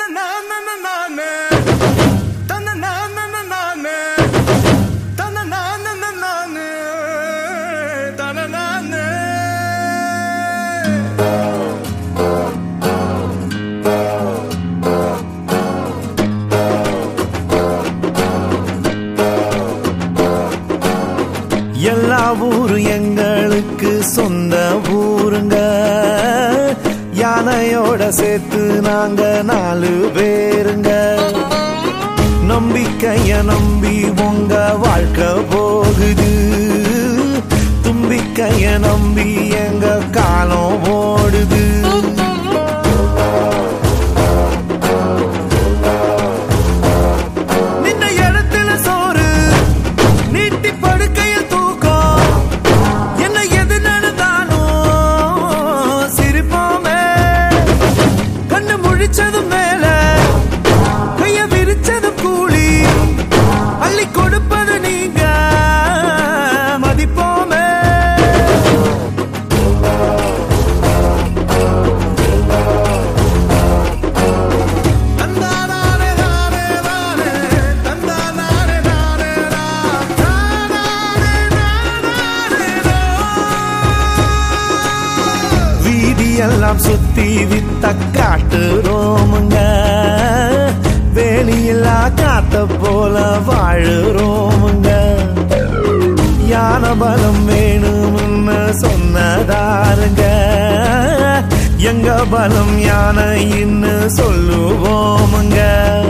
எல்லா ஊரும் எங்களுக்கு சொந்த ஊருங்க யானையோட சேர்த்து நாங்க நாலு பேருங்க நம்பிக்கைய நம்பி உங்க வாழ்க்கை போகுது தும்பிக்கைய நம்பி எங்க காலம் ஓடுது நின்ன இடத்துல சோறு நீட்டி படுக்கையில் தூக்கம் என்ன எது நடந்தாலும் சிரிப்போமே கண்ணு முழிச்சது மேல கைய விரிச்சது கூலி அள்ளி கொடுப்பது நீங்க மதிப்போமே தந்தானானே நானே நானே தந்தானானே நானே நான் தானானே நானே நான் வீதியெல்லாம் சுத்தி வித்த காட்டுறோமுங்க வேலியில்லா காத்த போல வாழுறோமுங்க யான பலம் வேணும்னு சொன்னதாருங்க எங்க பலம் யானைன்னு சொல்லுவோமுங்க